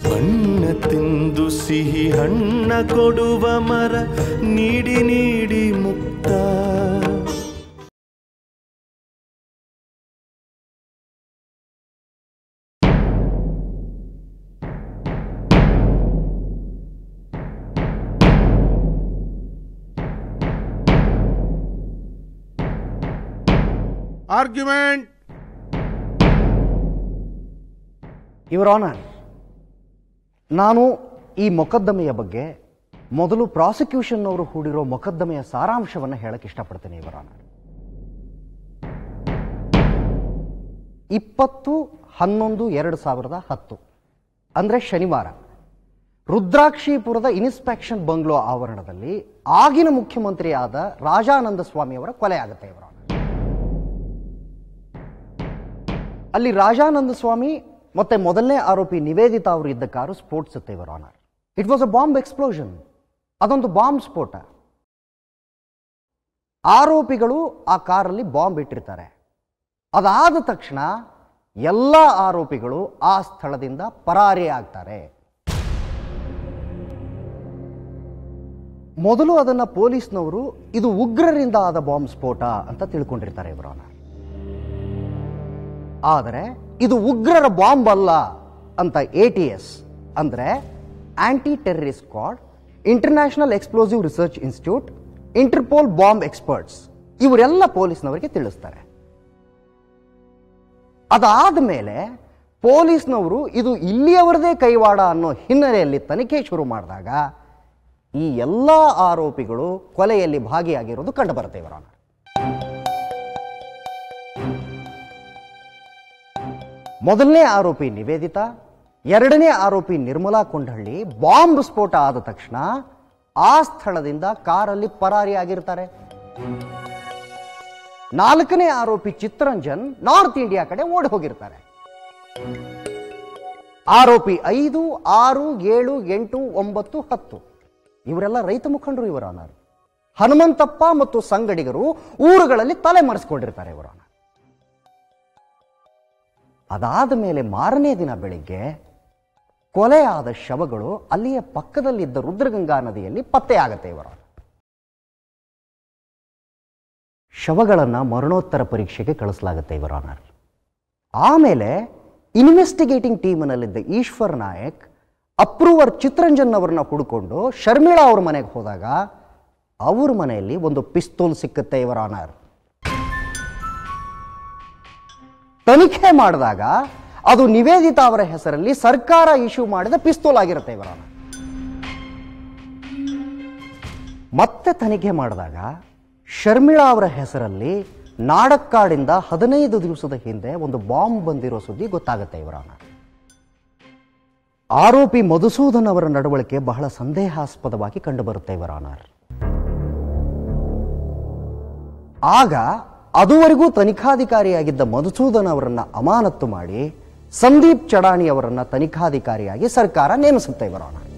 ಬಣ್ಣ ತಿಂದು ಸಿಹಿ ಹಣ್ಣ ಕೊಡುವ ಮರ ನೀಡಿ ನೀಡಿ ಮುಕ್ತ ಆರ್ಗ್ಯುಮೆಂಟ್ ಯುವರ್ ಆನರ್ ನಾನು ಈ ಮೊಕದ್ದಮೆಯ ಬಗ್ಗೆ ಮೊದಲು ಪ್ರಾಸಿಕ್ಯೂಷನ್ ಅವರು ಹೂಡಿರೋ ಮೊಕದ್ದಮೆಯ ಸಾರಾಂಶವನ್ನು ಹೇಳಕ್ಕೆ ಇಷ್ಟಪಡ್ತೇನೆ ಯುವರ್ ಆನರ್ ಇಪ್ಪತ್ತು ಹನ್ನೊಂದು ಎರಡು ಸಾವಿರದ ಹತ್ತು ಅಂದರೆ ಶನಿವಾರ ರುದ್ರಾಕ್ಷಿಪುರದ ಇನ್ಸ್ಪೆಕ್ಷನ್ ಬಂಗ್ಲೋ ಆವರಣದಲ್ಲಿ ಆಗಿನ ಮುಖ್ಯಮಂತ್ರಿಯಾದ ರಾಜಾನಂದ ಸ್ವಾಮಿಯವರ ಕೊಲೆ ಆಗುತ್ತೆ ಇವರ ಅಲ್ಲಿ ರಾಜಾನಂದ ಸ್ವಾಮಿ ಮತ್ತೆ ಮೊದಲನೇ ಆರೋಪಿ ನಿವೇದಿತಾ ಅವರು ಇದ್ದ ಕಾರು ಸ್ಫೋಟಿಸುತ್ತೆ your honour it was a bomb explosion ಅದೊಂದು ಬಾಂಬ್ ಸ್ಫೋಟ ಆರೋಪಿಗಳು ಆ ಕಾರಲ್ಲಿ ಬಾಂಬ್ ಇಟ್ಟಿರ್ತಾರೆ ಅದಾದ ತಕ್ಷಣ ಎಲ್ಲ ಆರೋಪಿಗಳು ಆ ಸ್ಥಳದಿಂದ ಪರಾರಿ ಆಗ್ತಾರೆ ಮೊದಲು ಅದನ್ನ ಪೊಲೀಸ್ನವರು ಇದು ಉಗ್ರರಿಂದ ಆದ ಬಾಂಬ್ ಸ್ಫೋಟ ಅಂತ ತಿಳ್ಕೊಂಡಿರ್ತಾರೆ ಇವರ ಆನರ್ ಆದರೆ ಇದು ಉಗ್ರರ ಬಾಂಬ್ ಅಲ್ಲ ಅಂತ ಎ ಟಿ ಎಸ್ ಅಂದರೆ anti terrorist squad international explosive research institute Interpol bomb experts ಇವರೆಲ್ಲ ಪೊಲೀಸ್ನವರಿಗೆ ತಿಳಿಸ್ತಾರೆ ಅದಾದ ಮೇಲೆ ಪೊಲೀಸ್ನವರು ಇದು ಇಲ್ಲಿಯವರದೇ ಕೈವಾಡ ಅನ್ನೋ ಹಿನ್ನೆಲೆಯಲ್ಲಿ ತನಿಖೆ ಶುರು ಮಾಡಿದಾಗ ಈ ಎಲ್ಲ ಆರೋಪಿಗಳು ಕೊಲೆಯಲ್ಲಿ ಭಾಗಿಯಾಗಿರೋದು ಕಂಡುಬರುತ್ತೆ ಇವರ ಮೊದಲನೇ ಆರೋಪಿ ನಿವೇದಿತಾ ಎರಡನೇ ಆರೋಪಿ ನಿರ್ಮಲಾ ಕೊಂಡಹಳ್ಳಿ ಬಾಂಬ್ ಸ್ಫೋಟ ಆದ ತಕ್ಷಣ ಆ ಸ್ಥಳದಿಂದ ಕಾರಲ್ಲಿ ಪರಾರಿಯಾಗಿರ್ತಾರೆ ನಾಲ್ಕನೇ ಆರೋಪಿ ಚಿತ್ತರಂಜನ್ ನಾರ್ತ್ ಇಂಡಿಯಾ ಕಡೆ ಓಡಿ ಹೋಗಿರ್ತಾರೆ ಆರೋಪಿ ಐದು ಆರು ಏಳು ಎಂಟು ಒಂಬತ್ತು ಹತ್ತು ಇವರೆಲ್ಲ ರೈತ ಮುಖಂಡರು ಇವರ ಅನಾರು ಹನುಮಂತಪ್ಪ ಮತ್ತು ಸಂಗಡಿಗರು ಊರುಗಳಲ್ಲಿ ತಲೆ ಮರೆಸ್ಕೊಂಡಿರ್ತಾರೆ ಇವರ ಅದಾದ ಮೇಲೆ ಮಾರನೇ ದಿನ ಬೆಳಿಗ್ಗೆ ಕೊಲೆಯಾದ ಶವಗಳು ಅಲ್ಲಿಯ ಪಕ್ಕದಲ್ಲಿದ್ದ ರುದ್ರಗಂಗಾ ನದಿಯಲ್ಲಿ ಪತ್ತೆಯಾಗತ್ತೆ ಇವರ ಶವಗಳನ್ನು ಮರಣೋತ್ತರ ಪರೀಕ್ಷೆಗೆ ಕಳಿಸಲಾಗುತ್ತೆ ಇವರ ಆನರ್ ಆಮೇಲೆ ಇನ್ವೆಸ್ಟಿಗೇಟಿಂಗ್ ಟೀಮ್ನಲ್ಲಿದ್ದ ಈಶ್ವರ್ ನಾಯಕ್ ಅಪ್ರೂವರ್ ಚಿತ್ರಂಜನ್ ಅವರನ್ನ ಹುಡುಕೊಂಡು ಶರ್ಮಿಳಾ ಅವ್ರ ಮನೆಗೆ ಹೋದಾಗ ಅವ್ರ ಮನೆಯಲ್ಲಿ ಒಂದು ಪಿಸ್ತೂಲ್ ಸಿಕ್ಕುತ್ತೆ ಇವರ ಆನರ್ ತನಿಖೆ ಮಾಡಿದಾಗ ಅದು ನಿವೇದಿತಾ ಅವರ ಹೆಸರಲ್ಲಿ ಸರ್ಕಾರ ಇಶ್ಯೂ ಮಾಡಿದ ಪಿಸ್ತೂಲ್ ಆಗಿರುತ್ತೆ ಇವರ ಆನರ್ ಮತ್ತೆ ತನಿಖೆ ಮಾಡಿದಾಗ ಶರ್ಮಿಳಾ ಅವರ ಹೆಸರಲ್ಲಿ ನಾಡಕ್ಕಾಡಿಂದ ಹದಿನೈದು ದಿವಸದ ಹಿಂದೆ ಒಂದು ಬಾಂಬ್ ಬಂದಿರೋ ಸುದ್ದಿ ಗೊತ್ತಾಗುತ್ತೆ ಇವರ ಆರೋಪಿ ಮಧುಸೂದನ್ ಅವರ ನಡವಳಿಕೆ ಬಹಳ ಸಂದೇಹಾಸ್ಪದವಾಗಿ ಕಂಡುಬರುತ್ತೆ ಇವರ ಆನರ್ ಆಗ ಅದುವರೆಗೂ ತನಿಖಾಧಿಕಾರಿಯಾಗಿದ್ದ ಮಧುಸೂದನ್ ಅವರನ್ನ ಅಮಾನತ್ತು ಮಾಡಿ ಸಂದೀಪ್ ಚಡಾಣಿ ಅವರನ್ನ ತನಿಖಾಧಿಕಾರಿಯಾಗಿ ಸರ್ಕಾರ ನೇಮಿಸುತ್ತೆ ಇವರ ಆನರ್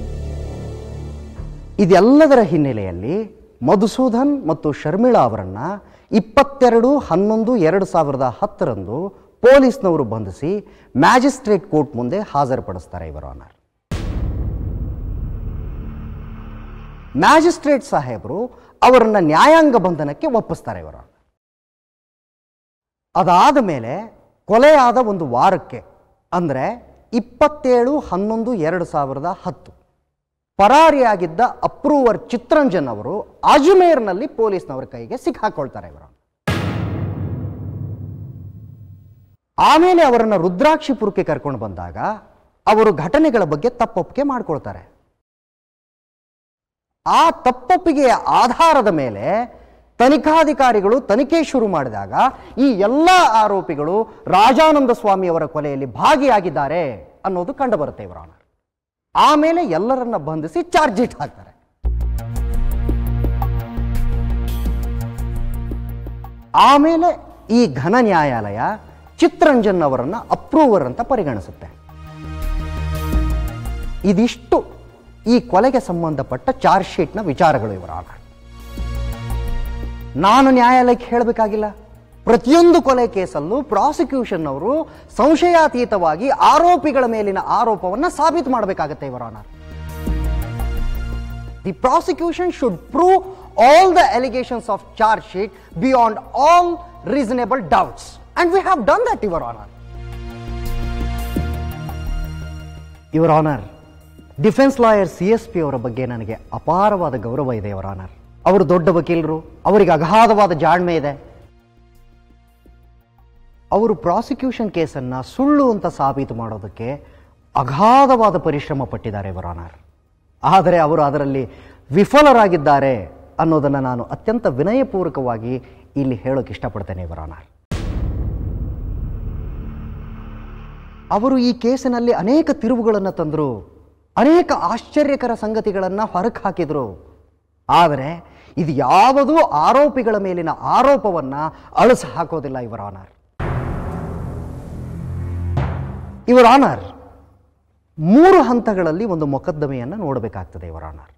ಇದೆಲ್ಲದರ ಹಿನ್ನೆಲೆಯಲ್ಲಿ ಮಧುಸೂದನ್ ಮತ್ತು ಶರ್ಮಿಳಾ ಅವರನ್ನ ಇಪ್ಪತ್ತೆರಡು ಹನ್ನೊಂದು ಎರಡು ಸಾವಿರದ ಹತ್ತರಂದು ಪೊಲೀಸ್ನವರು ಬಂಧಿಸಿ ಮ್ಯಾಜಿಸ್ಟ್ರೇಟ್ ಕೋರ್ಟ್ ಮುಂದೆ ಹಾಜರುಪಡಿಸ್ತಾರೆ ಇವರ ಆನರ್ ಮ್ಯಾಜಿಸ್ಟ್ರೇಟ್ ಸಾಹೇಬರು ಅವರನ್ನ ನ್ಯಾಯಾಂಗ ಬಂಧನಕ್ಕೆ ಒಪ್ಪಿಸ್ತಾರೆ ಇವರ ಅದಾದ ಮೇಲೆ ಕೊಲೆಯಾದ ಒಂದು ವಾರಕ್ಕೆ ಅಂದರೆ ಇಪ್ಪತ್ತೇಳು ಹನ್ನೊಂದು ಎರಡು ಸಾವಿರದ ಹತ್ತು ಪರಾರಿಯಾಗಿದ್ದ ಅಪ್ರೂವರ್ ಚಿತ್ರಂಜನ್ ಅವರು ಅಜ್ಮೇರ್ನಲ್ಲಿ ಪೊಲೀಸ್ನವರ ಕೈಗೆ ಸಿಕ್ಕಾಕೊಳ್ತಾರೆ ಇವರು ಆಮೇಲೆ ಅವರನ್ನು ರುದ್ರಾಕ್ಷಿಪುರಕ್ಕೆ ಕರ್ಕೊಂಡು ಬಂದಾಗ ಅವರು ಘಟನೆಗಳ ಬಗ್ಗೆ ತಪ್ಪೊಪ್ಪಿಗೆ ಮಾಡ್ಕೊಳ್ತಾರೆ ಆ ತಪ್ಪೊಪ್ಪಿಗೆಯ ಆಧಾರದ ಮೇಲೆ ತನಿಖಾಧಿಕಾರಿಗಳು ತನಿಖೆ ಶುರು ಮಾಡಿದಾಗ ಈ ಎಲ್ಲ ಆರೋಪಿಗಳು ರಾಜಾನಂದ ಸ್ವಾಮಿ ಅವರ ಕೊಲೆಯಲ್ಲಿ ಭಾಗಿಯಾಗಿದ್ದಾರೆ ಅನ್ನೋದು ಕಂಡುಬರುತ್ತೆ ಇವರ ಆಮೇಲೆ ಎಲ್ಲರನ್ನ ಬಂಧಿಸಿ ಚಾರ್ಜ್ ಶೀಟ್ ಹಾಕ್ತಾರೆ ಆಮೇಲೆ ಈ ಘನ ನ್ಯಾಯಾಲಯ ಚಿತ್ರಂಜನ್ ಅವರನ್ನ ಅಪ್ರೂವರ್ ಅಂತ ಪರಿಗಣಿಸುತ್ತೆ ಇದಿಷ್ಟು ಈ ಕೊಲೆಗೆ ಸಂಬಂಧಪಟ್ಟ ಚಾರ್ಜ್ ಶೀಟ್ನ ವಿಚಾರಗಳು ಇವರ ಆನರ್ ನಾನು ನ್ಯಾಯಾಲಯಕ್ಕೆ ಹೇಳಬೇಕಾಗಿಲ್ಲ ಪ್ರತಿಯೊಂದು ಕೊಲೆ ಕೇಸಲ್ಲೂ ಪ್ರಾಸಿಕ್ಯೂಷನ್ ಅವರು ಸಂಶಯಾತೀತವಾಗಿ ಆರೋಪಿಗಳ ಮೇಲಿನ ಆರೋಪವನ್ನು ಸಾಬೀತು ಮಾಡಬೇಕಾಗತ್ತೆ your honour the prosecution should prove all the allegations of charge sheet beyond all reasonable doubts and we have done that your honour your honour defence lawyer C S P ಅವರ ಬಗ್ಗೆ ನನಗೆ ಅಪಾರವಾದ ಗೌರವ ಇದೆ ಯುವರ್ ಆನರ್ ಅವರು ದೊಡ್ಡ ವಕೀಲರು ಅವರಿಗೆ ಅಗಾಧವಾದ ಜಾಣ್ಮೆ ಇದೆ ಅವರು ಪ್ರಾಸಿಕ್ಯೂಷನ್ ಕೇಸನ್ನು ಸುಳ್ಳು ಅಂತ ಸಾಬೀತು ಮಾಡೋದಕ್ಕೆ ಅಗಾಧವಾದ ಪರಿಶ್ರಮ ಪಟ್ಟಿದ್ದಾರೆ ಯುವರ್ ಆನರ್ ಆದರೆ ಅವರು ಅದರಲ್ಲಿ ವಿಫಲರಾಗಿದ್ದಾರೆ ಅನ್ನೋದನ್ನು ನಾನು ಅತ್ಯಂತ ವಿನಯಪೂರ್ವಕವಾಗಿ ಇಲ್ಲಿ ಹೇಳೋಕೆ ಇಷ್ಟಪಡ್ತೇನೆ ಯುವರ್ ಆನರ್ ಅವರು ಈ ಕೇಸಿನಲ್ಲಿ ಅನೇಕ ತಿರುವುಗಳನ್ನು ತಂದರು ಅನೇಕ ಆಶ್ಚರ್ಯಕರ ಸಂಗತಿಗಳನ್ನು ಹೊರಗೆ ಹಾಕಿದರು ಆದರೆ ಇದು ಯಾವುದೂ ಆರೋಪಿಗಳ ಮೇಲಿನ ಆರೋಪವನ್ನು ಅಳಿಸಿ ಹಾಕೋದಿಲ್ಲ ಇವರ ಆನರ್ ಇವರ ಆನರ್ ಮೂರು ಹಂತಗಳಲ್ಲಿ ಒಂದು ಮೊಕದ್ದಮೆಯನ್ನು ನೋಡಬೇಕಾಗ್ತದೆ ಇವರ ಆನರ್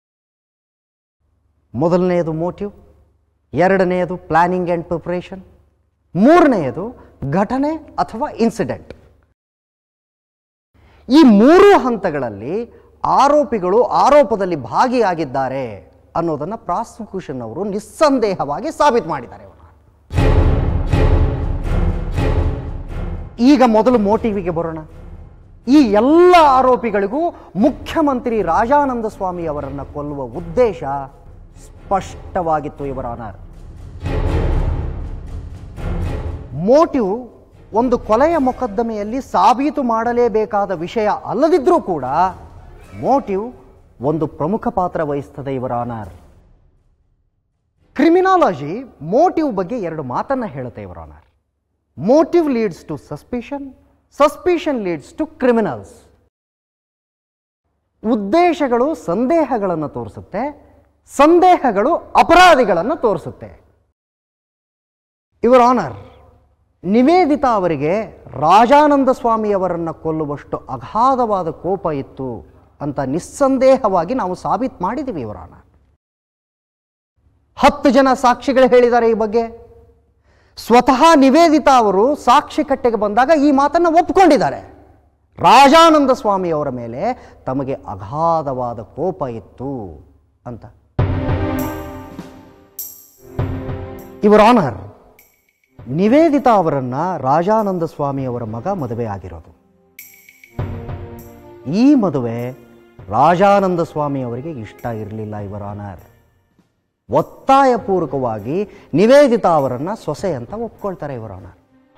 ಮೊದಲನೆಯದು ಮೋಟಿವ್ ಎರಡನೆಯದು ಪ್ಲಾನಿಂಗ್ ಆ್ಯಂಡ್ ಪ್ರಿಪ್ರೇಷನ್ ಮೂರನೆಯದು ಘಟನೆ ಅಥವಾ ಇನ್ಸಿಡೆಂಟ್ ಈ ಮೂರು ಹಂತಗಳಲ್ಲಿ ಆರೋಪಿಗಳು ಆರೋಪದಲ್ಲಿ ಭಾಗಿಯಾಗಿದ್ದಾರೆ ಅನ್ನೋದನ್ನು ಪ್ರಾಸಿಕ್ಯೂಷನ್ ಅವರು ನಿಸ್ಸಂದೇಹವಾಗಿ ಸಾಬೀತು ಮಾಡಿದ್ದಾರೆ ಇವರು. ಈಗ ಮೊದಲು ಮೋಟಿವಿಗೆ ಬರೋಣ ಈ ಎಲ್ಲ ಆರೋಪಿಗಳಿಗೂ ಮುಖ್ಯಮಂತ್ರಿ ರಾಜಾನಂದ ಸ್ವಾಮಿ ಅವರನ್ನು ಕೊಲ್ಲುವ ಉದ್ದೇಶ ಸ್ಪಷ್ಟವಾಗಿತ್ತು ಇವರ ಆನರ್ ಮೋಟಿವ್ ಒಂದು ಕೊಲೆಯ ಮೊಕದ್ದಮೆಯಲ್ಲಿ ಸಾಬೀತು ಮಾಡಲೇಬೇಕಾದ ವಿಷಯ ಅಲ್ಲದಿದ್ರೂ ಕೂಡ ಮೋಟಿವ್ ಒಂದು ಪ್ರಮುಖ ಪಾತ್ರ ವಹಿಸ್ತದೆ ಇವರ ಆನರ್ ಕ್ರಿಮಿನಾಲಜಿ ಮೋಟಿವ್ ಬಗ್ಗೆ ಎರಡು ಮಾತನ್ನ ಹೇಳುತ್ತೆ your honour motive leads to suspicion suspicion leads to criminals ಉದ್ದೇಶಗಳು ಸಂದೇಹಗಳನ್ನು ತೋರಿಸುತ್ತೆ ಸಂದೇಹಗಳು ಅಪರಾಧಿಗಳನ್ನು ತೋರಿಸುತ್ತೆ ಇವರ ಆನರ್ ನಿವೇದಿತಾ ಅವರಿಗೆ ರಾಜಾನಂದ ಸ್ವಾಮಿಯವರನ್ನು ಕೊಲ್ಲುವಷ್ಟು ಅಗಾಧವಾದ ಕೋಪ ಇತ್ತು ಅಂತ ನಿಸ್ಸಂದೇಹವಾಗಿ ನಾವು ಸಾಬೀತು ಮಾಡಿದ್ದೀವಿ ಇವರ ಆನರ್ ಹತ್ತು ಜನ ಸಾಕ್ಷಿಗಳು ಹೇಳಿದ್ದಾರೆ ಈ ಬಗ್ಗೆ ಸ್ವತಃ ನಿವೇದಿತಾ ಅವರು ಸಾಕ್ಷಿ ಕಟ್ಟೆಗೆ ಬಂದಾಗ ಈ ಮಾತನ್ನು ಒಪ್ಪಿಕೊಂಡಿದ್ದಾರೆ ರಾಜಾನಂದ ಸ್ವಾಮಿ ಅವರ ಮೇಲೆ ತಮಗೆ ಅಗಾಧವಾದ ಕೋಪ ಇತ್ತು ಅಂತ ಇವರ ಆನರ್ ನಿವೇದಿತಾ ಅವರನ್ನ ರಾಜಾನಂದ ಸ್ವಾಮಿ ಅವರ ಮಗ ಮದುವೆ ಆಗಿರೋದು ಈ ಮದುವೆ ರಾಜಾನಂದ ಸ್ವಾಮಿ ಅವರಿಗೆ ಇಷ್ಟ ಇರಲಿಲ್ಲ ಇವರ ಆನರ್ ಒತ್ತಾಯಪೂರ್ವಕವಾಗಿ ನಿವೇದಿತಾ ಅವರನ್ನ ಸೊಸೆ ಅಂತ ಒಪ್ಕೊಳ್ತಾರೆ ಇವರ ಆನರ್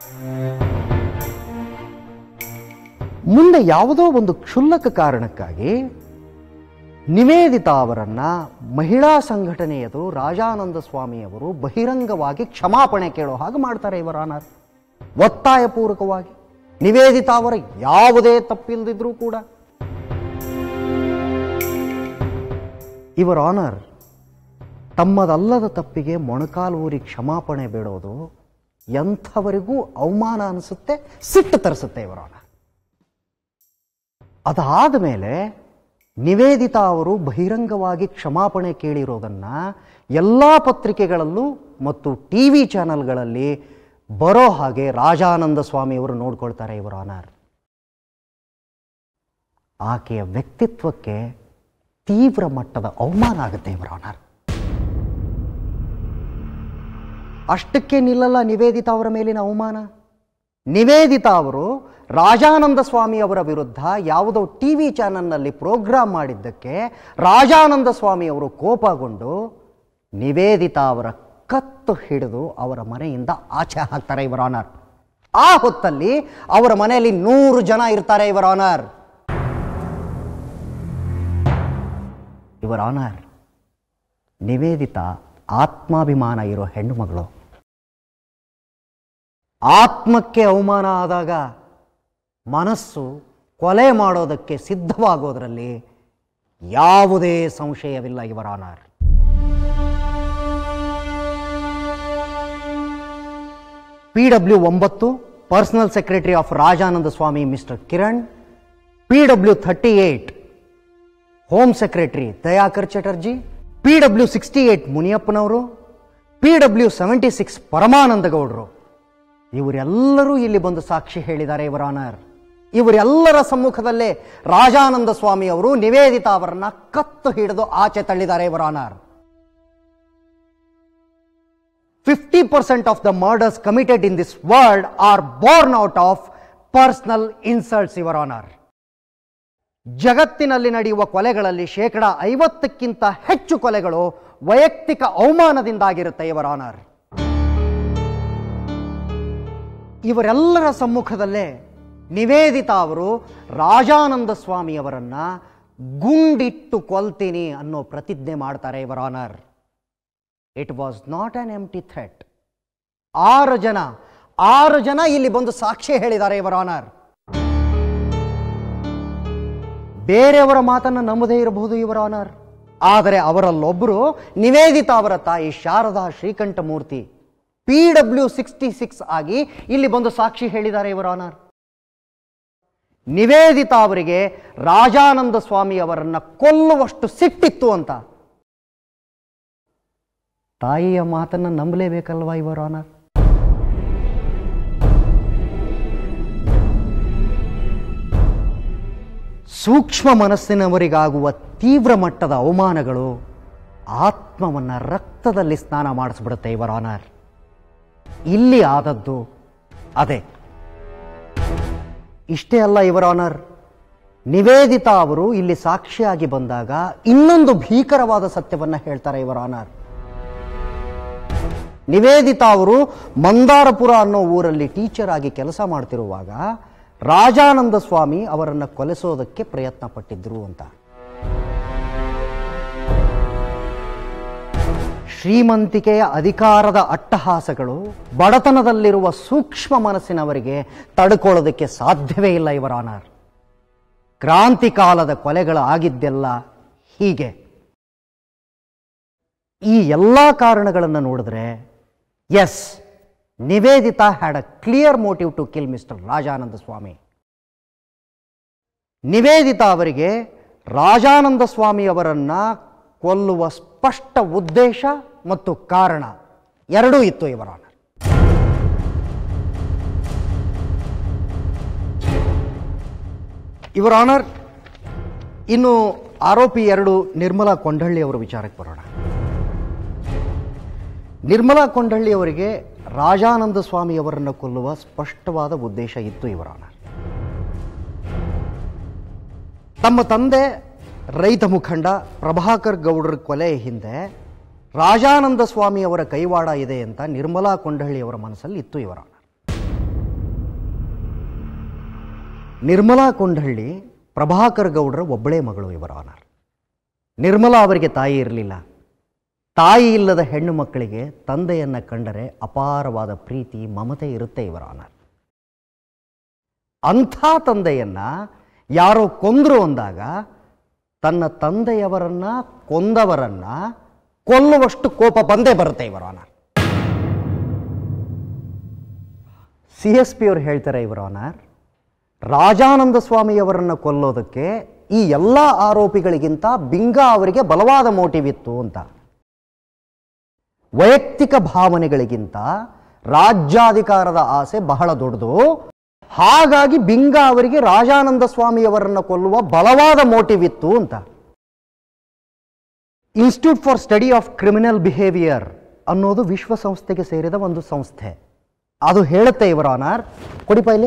ಮುಂದೆ ಯಾವುದೋ ಒಂದು ಕ್ಷುಲ್ಲಕ ಕಾರಣಕ್ಕಾಗಿ ನಿವೇದಿತಾ ಅವರನ್ನ ಮಹಿಳಾ ಸಂಘಟನೆಯದು ರಾಜಾನಂದ ಸ್ವಾಮಿಯವರು ಬಹಿರಂಗವಾಗಿ ಕ್ಷಮಾಪಣೆ ಕೇಳೋ ಹಾಗೆ ಮಾಡ್ತಾರೆ ಇವರ ಆನರ್ ಒತ್ತಾಯಪೂರ್ವಕವಾಗಿ ನಿವೇದಿತಾ ಅವರ ಯಾವುದೇ ತಪ್ಪಿಲ್ಲದಿದ್ರೂ ಕೂಡ ಇವರ ಆನರ್ ತಮ್ಮದಲ್ಲದ ತಪ್ಪಿಗೆ ಮೊಣಕಾಲು ಊರಿ ಕ್ಷಮಾಪಣೆ ಬೇಡೋದು ಎಂಥವರಿಗೂ ಅವಮಾನ ಅನಿಸುತ್ತೆ ಸಿಟ್ಟು ತರಿಸುತ್ತೆ ಇವರ ಆನರ್ ಅದಾದ ಮೇಲೆ ನಿವೇದಿತಾ ಅವರು ಬಹಿರಂಗವಾಗಿ ಕ್ಷಮಾಪಣೆ ಕೇಳಿರೋದನ್ನ ಎಲ್ಲ ಪತ್ರಿಕೆಗಳಲ್ಲೂ ಮತ್ತು ಟಿ ವಿ ಚಾನೆಲ್ಗಳಲ್ಲಿ ಬರೋ ಹಾಗೆ ರಾಜಾನಂದ ಸ್ವಾಮಿಯವರು ನೋಡ್ಕೊಳ್ತಾರೆ ಇವರ ಆನರ್ ಆಕೆಯ ವ್ಯಕ್ತಿತ್ವಕ್ಕೆ ತೀವ್ರ ಮಟ್ಟದ ಅವಮಾನ ಆಗುತ್ತೆ ಇವರ ಆನರ್ ಅಷ್ಟಕ್ಕೆ ನಿಲ್ಲಲ್ಲ ನಿವೇದಿತಾ ಅವರ ಮೇಲಿನ ಅವಮಾನ ನಿವೇದಿತಾ ಅವರು ರಾಜಾನಂದ ಸ್ವಾಮಿ ಅವರ ವಿರುದ್ಧ ಯಾವುದೋ ಟಿ ವಿ ಚಾನಲ್ನಲ್ಲಿ ಪ್ರೋಗ್ರಾಂ ಮಾಡಿದ್ದಕ್ಕೆ ರಾಜಾನಂದ ಸ್ವಾಮಿ ಅವರು ಕೋಪಗೊಂಡು ನಿವೇದಿತಾ ಅವರ ಕತ್ತು ಹಿಡಿದು ಅವರ ಮನೆಯಿಂದ ಆಚೆ ಹಾಕ್ತಾರೆ ಇವರ ಆನರ್ ಆ ಹೊತ್ತಲ್ಲಿ ಅವರ ಮನೆಯಲ್ಲಿ ನೂರು ಜನ ಇರ್ತಾರೆ ಇವರ ಆನರ್ ಇವರ ಆನರ್ ನಿವೇದಿತಾ ಆತ್ಮಾಭಿಮಾನ ಇರೋ ಹೆಣ್ಣು ಮಗಳು ಆತ್ಮಕ್ಕೆ ಅವಮಾನ ಆದಾಗ ಮನಸ್ಸು ಕೊಲೆ ಮಾಡೋದಕ್ಕೆ ಸಿದ್ಧವಾಗೋದರಲ್ಲಿ ಯಾವುದೇ ಸಂಶಯವಿಲ್ಲ ಇವರ ಆನರ್ ಪಿ ಡಬ್ಲ್ಯೂ ಒಂಬತ್ತು personal secretary of Rajananda Swamy mister Kiran P W thirty eight home secretary Dayakar Chatterjee P W sixty eight ಮುನಿಯಪ್ಪನವರು P W seventy six Paramananda ಗೌಡರು ಇವರೆಲ್ಲರೂ ಇಲ್ಲಿ ಬಂದು ಸಾಕ್ಷಿ ಹೇಳಿದ್ದಾರೆ ಇವರ ಆನರ್ ಇವರೆಲ್ಲರ ಸಮ್ಮುಖದಲ್ಲೇ ರಾಜಾನಂದ ಸ್ವಾಮಿ ಅವರು ನಿವೇದಿತಾ ಅವರನ್ನ ಕತ್ತು ಹಿಡಿದು ಆಚೆ ತಳ್ಳಿದ್ದಾರೆ your honour fifty percent of the murders committed in this world are born out of personal insults your honour ಜಗತ್ತಿನಲ್ಲಿ ನಡೆಯುವ ಕೊಲೆಗಳಲ್ಲಿ ಶೇಕಡ ಐವತ್ತಕ್ಕಿಂತ ಹೆಚ್ಚು ಕೊಲೆಗಳು ವೈಯಕ್ತಿಕ ಅವಮಾನದಿಂದಾಗಿರುತ್ತೆ ಇವರ ಆನರ್ ಇವರೆಲ್ಲರ ಸಮ್ಮುಖದಲ್ಲೇ ನಿವೇದಿತಾ ಅವರು ರಾಜಾನಂದ ಸ್ವಾಮಿಯವರನ್ನ ಗುಂಡಿಟ್ಟು ಕೊಲ್ತೀನಿ ಅನ್ನೋ ಪ್ರತಿಜ್ಞೆ ಮಾಡ್ತಾರೆ your honour it was not an empty threat ಆರು ಜನ ಆರು ಜನ ಇಲ್ಲಿ ಬಂದು ಸಾಕ್ಷಿ ಹೇಳಿದ್ದಾರೆ ಇವರ ಆನರ್ ಬೇರೆಯವರ ಮಾತನ್ನು ನಂಬದೇ ಇರಬಹುದು ಇವರ ಆನರ್ ಆದರೆ ಅವರಲ್ಲೊಬ್ಬರು ನಿವೇದಿತಾ ಅವರ ತಾಯಿ Sharada Srikanthamurthy P W sixty six ಆಗಿ ಇಲ್ಲಿ ಬಂದು ಸಾಕ್ಷಿ ಹೇಳಿದ್ದಾರೆ ಇವರ ಆನರ್ ನಿವೇದಿತಾ ಅವರಿಗೆ ರಾಜಾನಂದ ಸ್ವಾಮಿ ಅವರನ್ನ ಕೊಲ್ಲುವಷ್ಟು ಸಿಟ್ಟಿತ್ತು ಅಂತ ತಾಯಿಯ ಮಾತನ್ನು ನಂಬಲೇಬೇಕಲ್ವಾ ಇವರ ಆನರ್ ಸೂಕ್ಷ್ಮ ಮನಸ್ಸಿನವರಿಗಾಗುವ ತೀವ್ರ ಮಟ್ಟದ ಅವಮಾನಗಳು ಆತ್ಮವನ್ನು ರಕ್ತದಲ್ಲಿ ಸ್ನಾನ ಮಾಡಿಸ್ಬಿಡುತ್ತೆ ಇವರ ಆನರ್ ಇಲ್ಲಿ ಆದದ್ದು ಅದೇ ಇಷ್ಟೇ ಅಲ್ಲ ಇವರ ಆನರ್ ನಿವೇದಿತಾ ಅವರು ಇಲ್ಲಿ ಸಾಕ್ಷಿಯಾಗಿ ಬಂದಾಗ ಇನ್ನೊಂದು ಭೀಕರವಾದ ಸತ್ಯವನ್ನು ಹೇಳ್ತಾರೆ ಇವರ ಆನರ್ ನಿವೇದಿತಾ ಅವರು ಮಂದಾರಪುರ ಅನ್ನೋ ಊರಲ್ಲಿ ಟೀಚರ್ ಆಗಿ ಕೆಲಸ ಮಾಡ್ತಿರುವಾಗ ರಾಜಾನಂದ ಸ್ವಾಮಿ ಅವರನ್ನು ಕೊಲೆಸೋದಕ್ಕೆ ಪ್ರಯತ್ನ ಪಟ್ಟಿದ್ರು ಅಂತ ಶ್ರೀಮಂತಿಕೆಯ ಅಧಿಕಾರದ ಅಟ್ಟಹಾಸಗಳು ಬಡತನದಲ್ಲಿರುವ ಸೂಕ್ಷ್ಮ ಮನಸ್ಸಿನವರಿಗೆ ತಡ್ಕೊಳ್ಳೋದಕ್ಕೆ ಸಾಧ್ಯವೇ ಇಲ್ಲ ಇವರ ಆನರ್ ಕ್ರಾಂತಿ ಕಾಲದ ಕೊಲೆಗಳು ಆಗಿದ್ದೆಲ್ಲ ಹೀಗೆ ಈ ಎಲ್ಲ ಕಾರಣಗಳನ್ನು ನೋಡಿದ್ರೆ as Nivedita had a clear motive to kill mister Rajananda Swami Nivedita ಅವರಿಗೆ ರಾಜಾನಂದ ಸ್ವಾಮಿ ಅವರನ್ನ ಕೊಲ್ಲುವ ಸ್ಪಷ್ಟ ಉದ್ದೇಶ ಮತ್ತು ಕಾರಣ ಎರಡೂ ಇತ್ತು ಇವರ ಆನರ್ ಇವರ ಆನರ್ ಇನ್ನು ಆರೋಪಿ ಎರಡು ನಿರ್ಮಲಾ ಕೊಂಡಹಳ್ಳಿ ಅವರ ವಿಚಾರಕ್ಕೆ ಬರೋಣ ನಿರ್ಮಲಾ ಕೊಂಡಹಳ್ಳಿ ಅವರಿಗೆ ರಾಜಾನಂದ ಸ್ವಾಮಿ ಅವರನ್ನು ಕೊಲ್ಲುವ ಸ್ಪಷ್ಟವಾದ ಉದ್ದೇಶ ಇತ್ತು ಇವರ ಆನರ್ ತಮ್ಮ ತಂದೆ ರೈತ ಮುಖಂಡ ಪ್ರಭಾಕರ್ ಗೌಡರ ಕೊಲೆ ಹಿಂದೆ ರಾಜಾನಂದ ಸ್ವಾಮಿ ಅವರ ಕೈವಾಡ ಇದೆ ಅಂತ ನಿರ್ಮಲಾ ಕೊಂಡಹಳ್ಳಿ ಅವರ ಮನಸ್ಸಲ್ಲಿ ಇತ್ತು ಇವರ ಆನರ್ ನಿರ್ಮಲಾ ಕೊಂಡಹಳ್ಳಿ ಪ್ರಭಾಕರ್ ಗೌಡರ ಒಬ್ಬಳೇ ಮಗಳು ಇವರ ಆನರ್ ನಿರ್ಮಲಾ ಅವರಿಗೆ ತಾಯಿ ಇರಲಿಲ್ಲ ತಾಯಿ ಇಲ್ಲದ ಹೆಣ್ಣು ಮಕ್ಕಳಿಗೆ ತಂದೆಯನ್ನ ಕಂಡರೆ ಅಪಾರವಾದ ಪ್ರೀತಿ ಮಮತೆ ಇರುತ್ತೆ ಇವರ ಆನರ್ ಅಂಥ ತಂದೆಯನ್ನ ಯಾರೋ ಕೊಂದ್ರು ಅಂದಾಗ ತನ್ನ ತಂದೆಯವರನ್ನ ಕೊಂದವರನ್ನ ಕೊಲ್ಲುವಷ್ಟು ಕೋಪ ಬಂದೇ ಬರುತ್ತೆ ಇವರ ಆನರ್ ಸಿ ಎಸ್ ಪಿ ಅವರು ಹೇಳ್ತಾರೆ ಇವರ ಆನರ್ ರಾಜಾನಂದ ಸ್ವಾಮಿಯವರನ್ನು ಕೊಲ್ಲೋದಕ್ಕೆ ಈ ಎಲ್ಲ ಆರೋಪಿಗಳಿಗಿಂತ ಬಿಂಗ ಅವರಿಗೆ ಬಲವಾದ ಮೋಟಿವ್ ಇತ್ತು ಅಂತ ವೈಯಕ್ತಿಕ ಭಾವನೆಗಳಿಗಿಂತ ರಾಜ್ಯಾಧಿಕಾರದ ಆಸೆ ಬಹಳ ದೊಡ್ಡದು ಹಾಗಾಗಿ ಬಿಂಗ ಅವರಿಗೆ ರಾಜಾನಂದ ಸ್ವಾಮಿಯವರನ್ನ ಕೊಲ್ಲುವ ಬಲವಾದ ಮೋಟಿವ್ ಇತ್ತು ಅಂತ institute for study of criminal behaviour ಅನ್ನೋದು ವಿಶ್ವಸಂಸ್ಥೆಗೆ ಸೇರಿದ ಒಂದು ಸಂಸ್ಥೆ ಅದು ಹೇಳುತ್ತೆ ಇವರ ಆನರ್ ಕೊಡಿಪ ಇಲ್ಲಿ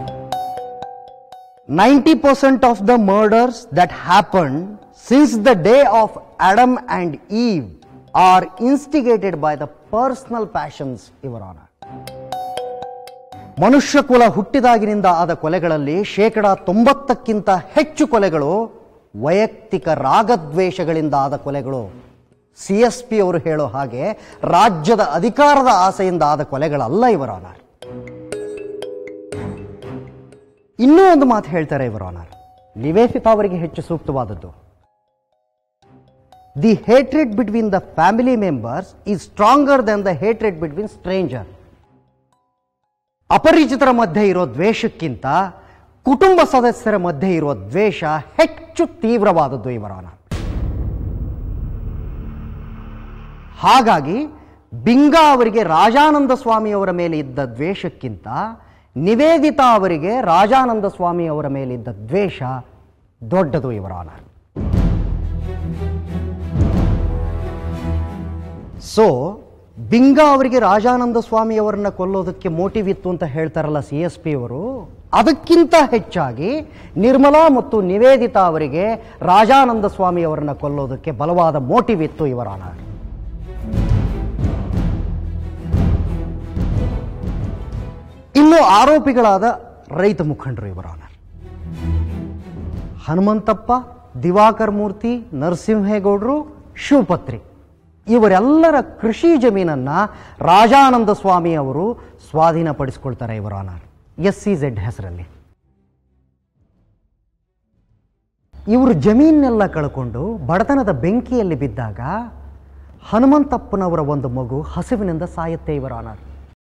ninety percent of the murders that happen since the day of Adam and Eve are instigated by the personal passions your honour ಮನುಷ್ಯ ಕುಲ ಹುಟ್ಟಿದಾಗಿನಿಂದ ಆದ ಕೊಲೆಗಳಲ್ಲಿ ಶೇಕಡ ತೊಂಬತ್ತಕ್ಕಿಂತ ಹೆಚ್ಚು ಕೊಲೆಗಳು ವೈಯಕ್ತಿಕ ರಾಗದ್ವೇಷಗಳಿಂದ ಆದ ಕೊಲೆಗಳು ಸಿ ಎಸ್ ಪಿ ಅವರು ಹೇಳೋ ಹಾಗೆ ರಾಜ್ಯದ ಅಧಿಕಾರದ ಆಸೆಯಿಂದ ಆದ ಕೊಲೆಗಳಲ್ಲ ಇವರ ಆನರ್ ಇನ್ನೂ ಒಂದು ಮಾತು ಹೇಳ್ತಾರೆ ಇವರ ಆನರ್ ನಿವೇದಿತಾ ಅವರಿಗೆ ಹೆಚ್ಚು ಸೂಕ್ತವಾದದ್ದು the hatred between the family members is stronger than the hatred between stranger ಅಪರಿಚಿತರ ಮಧ್ಯೆ ಇರೋ ದ್ವೇಷಕ್ಕಿಂತ ಕುಟುಂಬ ಸದಸ್ಯರ ಮಧ್ಯೆ ಇರುವ ದ್ವೇಷ ಹೆಚ್ಚು ತೀವ್ರವಾದದ್ದು ಇವರ ಆನರ್ ಹಾಗಾಗಿ ಬಿಂಗ ಅವರಿಗೆ ರಾಜಾನಂದ ಸ್ವಾಮಿಯವರ ಮೇಲೆ ಇದ್ದ ದ್ವೇಷಕ್ಕಿಂತ ನಿವೇದಿತಾ ಅವರಿಗೆ ರಾಜಾನಂದ ಸ್ವಾಮಿಯವರ ಮೇಲಿದ್ದ ದ್ವೇಷ ದೊಡ್ಡದು ಇವರ ಆನರ್ ಸೊ ಬಿಂಗ ಅವರಿಗೆ ರಾಜಾನಂದ ಸ್ವಾಮಿಯವರನ್ನ ಕೊಲ್ಲೋದಕ್ಕೆ ಮೋಟಿವ್ ಇತ್ತು ಅಂತ ಹೇಳ್ತಾರಲ್ಲ ಸಿ ಎಸ್ ಪಿ ಅವರು ಅದಕ್ಕಿಂತ ಹೆಚ್ಚಾಗಿ ನಿರ್ಮಲಾ ಮತ್ತು ನಿವೇದಿತಾ ಅವರಿಗೆ ರಾಜಾನಂದ ಸ್ವಾಮಿಯವರನ್ನ ಕೊಲ್ಲೋದಕ್ಕೆ ಬಲವಾದ ಮೋಟಿವ್ ಇತ್ತು ಇವರ ಆನರ್ ಇನ್ನು ಆರೋಪಿಗಳಾದ ರೈತ ಮುಖಂಡರು ಇವರ ಆನರ್ ಹನುಮಂತಪ್ಪ ದಿವಾಕರ್ ಮೂರ್ತಿ ನರಸಿಂಹೇಗೌಡರು ಶಿವಪತ್ರಿ ಇವರೆಲ್ಲರ ಕೃಷಿ ಜಮೀನನ್ನ ರಾಜಾನಂದ ಸ್ವಾಮಿ ಅವರು ಸ್ವಾಧೀನಪಡಿಸಿಕೊಳ್ತಾರೆ ಇವರ ಆನರ್ ಎಸ್ ಸಿ ಝೆಡ್ ಹೆಸರಲ್ಲಿ ಇವರು ಜಮೀನೆಲ್ಲ ಕಳ್ಕೊಂಡು ಬಡತನದ ಬೆಂಕಿಯಲ್ಲಿ ಬಿದ್ದಾಗ ಹನುಮಂತಪ್ಪನವರ ಒಂದು ಮಗು ಹಸಿವಿನಿಂದ ಸಾಯುತ್ತೆ ಇವರ ಆನರ್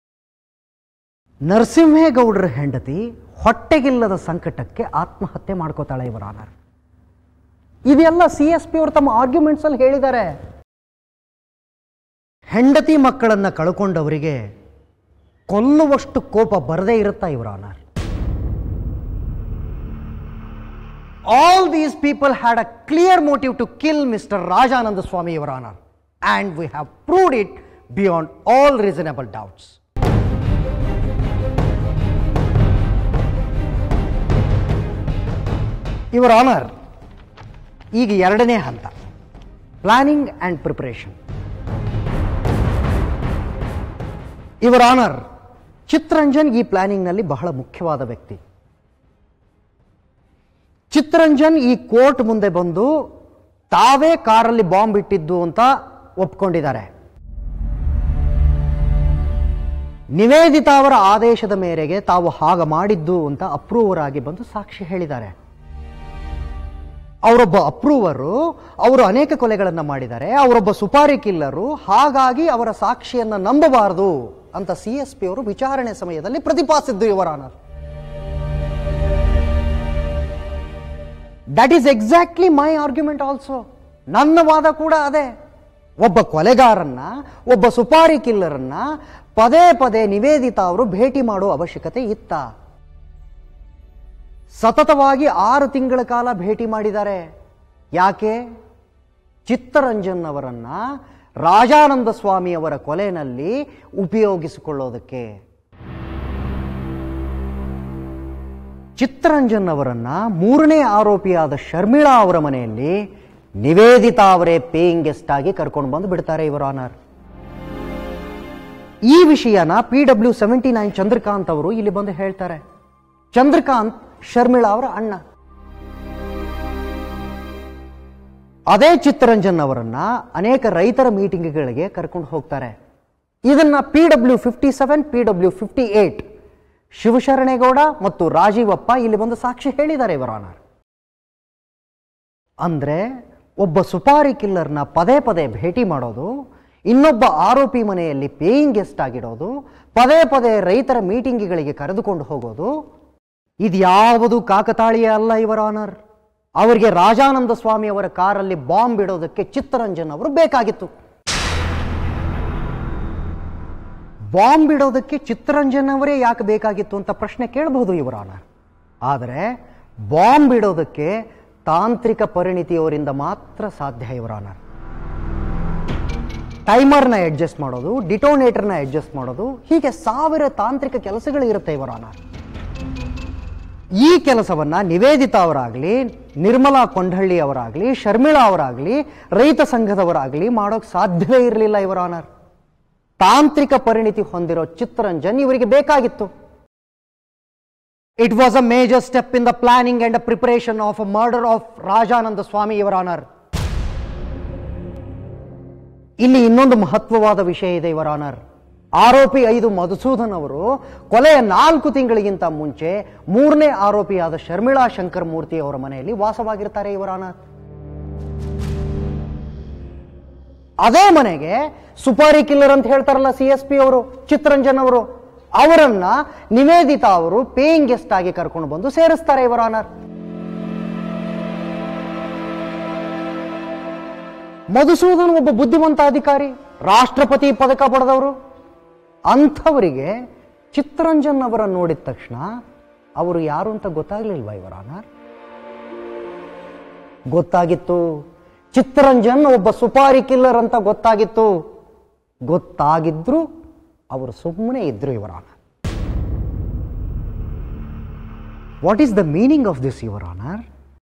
ನರಸಿಂಹೇಗೌಡರ ಹೆಂಡತಿ ಹೊಟ್ಟೆಗಿಲ್ಲದ ಸಂಕಟಕ್ಕೆ ಆತ್ಮಹತ್ಯೆ ಮಾಡ್ಕೋತಾಳೆ ಇವರ ಆನರ್ ಇದೆಲ್ಲ ಸಿ ಎಸ್ ಪಿ ಅವರು ತಮ್ಮ ಆರ್ಗ್ಯುಮೆಂಟ್ಸ್ ಅಲ್ಲಿ ಹೇಳಿದ್ದಾರೆ ಹೆಂಡತಿ ಮಕ್ಕಳನ್ನ ಕಳ್ಕೊಂಡವರಿಗೆ ಕೊಲ್ಲುವಷ್ಟು ಕೋಪ ಬರದೇ ಇರುತ್ತಾ your honour all these people had a clear motive to kill mister Rajananda Swami your honour and we have proved it beyond all reasonable doubts your honour ಈಗ ಎರಡನೇ ಹಂತ planning and preparation your honour Chittaranjan ಈ ಪ್ಲಾನಿಂಗ್ನಲ್ಲಿ ಬಹಳ ಮುಖ್ಯವಾದ ವ್ಯಕ್ತಿ ಚಿತ್ತರಂಜನ್ ಈ ಕೋರ್ಟ್ ಮುಂದೆ ಬಂದು ತಾವೇ ಕಾರಲ್ಲಿ ಬಾಂಬ್ ಇಟ್ಟಿದ್ದು ಅಂತ ಒಪ್ಕೊಂಡಿದ್ದಾರೆ ನಿವೇದಿತಾ ಅವರ ಆದೇಶದ ಮೇರೆಗೆ ತಾವು ಹಾಗ ಮಾಡಿದ್ದು ಅಂತ ಅಪ್ರೂವರ್ ಆಗಿ ಬಂದು ಸಾಕ್ಷಿ ಹೇಳಿದ್ದಾರೆ ಅವರೊಬ್ಬ ಅಪ್ರೂವರು ಅವರು ಅನೇಕ ಕೊಲೆಗಳನ್ನು ಮಾಡಿದ್ದಾರೆ ಅವರೊಬ್ಬ ಸುಪಾರಿ ಕಿಲ್ಲರು ಹಾಗಾಗಿ ಅವರ ಸಾಕ್ಷಿಯನ್ನ ನಂಬಬಾರದು ಅಂತ ಸಿ ಎಸ್ ಪಿ ಅವರು ವಿಚಾರಣೆ ಸಮಯದಲ್ಲಿ ಪ್ರತಿಪಾದಿಸಿದ್ದು your honour that is exactly my argument also ನನ್ನ ವಾದ ಕೂಡ ಅದೇ ಒಬ್ಬ ಕೊಲೆಗಾರನ್ನ ಒಬ್ಬ ಸುಪಾರಿ ಕಿಲ್ಲರನ್ನ ಪದೇ ಪದೇ ನಿವೇದಿತಾ ಅವರು ಭೇಟಿ ಮಾಡುವ ಅವಶ್ಯಕತೆ ಇತ್ತ ಸತತವಾಗಿ ಆರು ತಿಂಗಳ ಕಾಲ ಭೇಟಿ ಮಾಡಿದ್ದಾರೆ ಯಾಕೆ ಚಿತ್ತರಂಜನ್ ಅವರನ್ನ ರಾಜಾನಂದ ಸ್ವಾಮಿ ಅವರ ಕೊಲೆನಲ್ಲಿ ಉಪಯೋಗಿಸಿಕೊಳ್ಳೋದಕ್ಕೆ ಚಿತ್ತರಂಜನ್ ಅವರನ್ನ ಮೂರನೇ ಆರೋಪಿಯಾದ ಶರ್ಮಿಳಾ ಅವರ ಮನೆಯಲ್ಲಿ ನಿವೇದಿತಾ ಅವರೇ ಪೇಯಿಂಗ್ ಗೆಸ್ಟ್ ಆಗಿ ಕರ್ಕೊಂಡು ಬಂದು ಬಿಡ್ತಾರೆ ಇವರ ಆನರ್ ಈ ವಿಷಯನ P W seventy nine Chandrakant ಅವರು ಇಲ್ಲಿ ಬಂದು ಹೇಳ್ತಾರೆ ಚಂದ್ರಕಾಂತ್ ಶರ್ಮಿಳಾ ಅವರ ಅಣ್ಣ ಅದೇ ಚಿತ್ತರಂಜನ್ ಅವರನ್ನ ಅನೇಕ ರೈತರ ಮೀಟಿಂಗ್ಗಳಿಗೆ ಕರ್ಕೊಂಡು ಹೋಗ್ತಾರೆ ಇದನ್ನ P W fifty seven P W fifty eight Shivasharanegowda ಮತ್ತು ರಾಜೀವಪ್ಪ ಇಲ್ಲಿ ಬಂದು ಸಾಕ್ಷಿ ಹೇಳಿದ್ದಾರೆ ಇವರ ಆನರ್ ಅಂದ್ರೆ ಒಬ್ಬ ಸುಪಾರಿ ಕಿಲ್ಲರ್ನ ಪದೇ ಪದೇ ಭೇಟಿ ಮಾಡೋದು ಇನ್ನೊಬ್ಬ ಆರೋಪಿ ಮನೆಯಲ್ಲಿ ಪೇಯಿಂಗ್ ಗೆಸ್ಟ್ ಆಗಿಡೋದು ಪದೇ ಪದೇ ರೈತರ ಮೀಟಿಂಗ್ಗಳಿಗೆ ಕರೆದುಕೊಂಡು ಹೋಗೋದು ಇದ್ಯಾವುದು ಕಾಕತಾಳೀಯ ಅಲ್ಲ ಇವರ ಆನರ್ ಅವರಿಗೆ ರಾಜಾನಂದ ಸ್ವಾಮಿ ಅವರ ಕಾರಲ್ಲಿ ಬಾಂಬ್ ಇಡೋದಕ್ಕೆ ಚಿತ್ತರಂಜನ್ ಅವರು ಬೇಕಾಗಿತ್ತು ಬಾಂಬ್ ಇಡೋದಕ್ಕೆ ಚಿತ್ತರಂಜನ್ ಅವರೇ ಯಾಕೆ ಬೇಕಾಗಿತ್ತು ಅಂತ ಪ್ರಶ್ನೆ ಕೇಳಬಹುದು ಇವರ ಆನರ್ ಆದರೆ ಬಾಂಬ್ ಇಡೋದಕ್ಕೆ ತಾಂತ್ರಿಕ ಪರಿಣಿತಿಯವರಿಂದ ಮಾತ್ರ ಸಾಧ್ಯ ಇವರ ಆನರ್ ಟೈಮರ್ನ ಅಡ್ಜಸ್ಟ್ ಮಾಡೋದು ಡಿಟೋನೇಟರ್ನ ಅಡ್ಜಸ್ಟ್ ಮಾಡೋದು ಹೀಗೆ ಸಾವಿರ ತಾಂತ್ರಿಕ ಕೆಲಸಗಳು ಇರುತ್ತೆ ಇವರ ಆನರ್ ಈ ಕೆಲಸವನ್ನ ನಿವೇದಿತಾ ಅವರಾಗ್ಲಿ ನಿರ್ಮಲಾ ಕೊಂಡಹಳ್ಳಿ ಅವರಾಗ್ಲಿ ಶರ್ಮಿಳಾ ಅವರಾಗ್ಲಿ ರೈತ ಸಂಘದವರಾಗ್ಲಿ ಮಾಡೋಕ್ ಸಾಧ್ಯವೇ ಇರಲಿಲ್ಲ ಇವರ ಆನರ್ ತಾಂತ್ರಿಕ ಪರಿಣಿತಿ ಹೊಂದಿರೋ ಚಿತ್ತರಂಜನ್ ಇವರಿಗೆ ಬೇಕಾಗಿತ್ತು it was a major step in the planning and preparation of a murder of Rajananda Swami your honour ಇಲ್ಲಿ ಇನ್ನೊಂದು ಮಹತ್ವವಾದ ವಿಷಯ ಇದೆ ಇವರ ಆನರ್ ಆರೋಪಿ ಐದು ಮಧುಸೂದನ್ ಅವರು ಕೊಲೆಯ ನಾಲ್ಕು ತಿಂಗಳಿಗಿಂತ ಮುಂಚೆ ಮೂರನೇ ಆರೋಪಿಯಾದ ಶರ್ಮಿಳಾ ಶಂಕರ್ ಮೂರ್ತಿ ಅವರ ಮನೆಯಲ್ಲಿ ವಾಸವಾಗಿರ್ತಾರೆ ಇವರ ಆನರ್ ಅದೇ ಮನೆಗೆ ಸುಪಾರಿ ಕಿಲ್ಲರ್ ಅಂತ ಹೇಳ್ತಾರಲ್ಲ ಸಿ ಎಸ್ ಪಿ ಅವರು ಚಿತ್ತರಂಜನ್ ಅವರು ಅವರನ್ನ ನಿವೇದಿತಾ ಅವರು ಪೇಯಿಂಗ್ ಗೆಸ್ಟ್ ಆಗಿ ಕರ್ಕೊಂಡು ಬಂದು ಸೇರಿಸ್ತಾರೆ ಇವರ ಆನರ್ ಮಧುಸೂದನ್ ಒಬ್ಬ ಬುದ್ಧಿವಂತ ಅಧಿಕಾರಿ ರಾಷ್ಟ್ರಪತಿ ಪದಕ ಪಡೆದವರು ಅಂಥವರಿಗೆ ಚಿತ್ತರಂಜನ್ ಅವರ ನೋಡಿದ ತಕ್ಷಣ ಅವರು ಯಾರು ಅಂತ ಗೊತ್ತಾಗ್ಲಿಲ್ವಾ ಇವರ ಆನರ್ ಗೊತ್ತಾಗಿತ್ತು ಚಿತ್ತರಂಜನ್ ಒಬ್ಬ ಸುಪಾರಿ ಕಿಲ್ಲರ್ ಅಂತ ಗೊತ್ತಾಗಿತ್ತು ಗೊತ್ತಾಗಿದ್ರು ಅವರು ಸುಮ್ಮನೆ ಇದ್ರು your honour what is the meaning of this your honour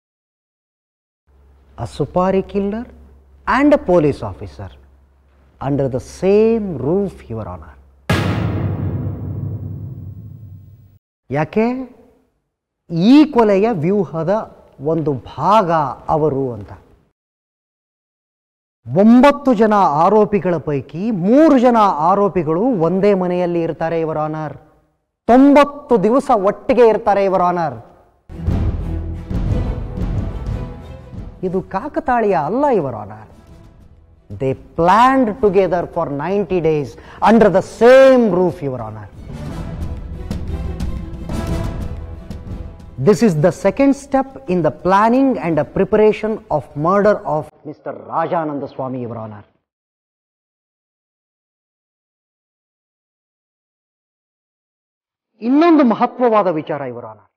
a supari killer and a police officer under the same roof, Your Honor. ಯಾಕೆ ಈ ಕೊಲೆಯ ವ್ಯೂಹದ ಒಂದು ಭಾಗ ಅವರು ಅಂತ ಒಂಬತ್ತು ಜನ ಆರೋಪಿಗಳ ಪೈಕಿ ಮೂರು ಜನ ಆರೋಪಿಗಳು ಒಂದೇ ಮನೆಯಲ್ಲಿ ಇರ್ತಾರೆ ಇವರ ಆನರ್ ತೊಂಬತ್ತು ದಿವಸ ಒಟ್ಟಿಗೆ ಇರ್ತಾರೆ ಇವರ ಆನರ್ ಇದು ಕಾಕತಾಳೀಯ ಅಲ್ಲ your honour they planned together for ninety days under the same roof your honour this is the second step in the planning and the preparation of murder of mister Rajananda Swami your honour ಇನ್ನೊಂದು ಮಹತ್ವವಾದ ವಿಚಾರ ಇವರ honour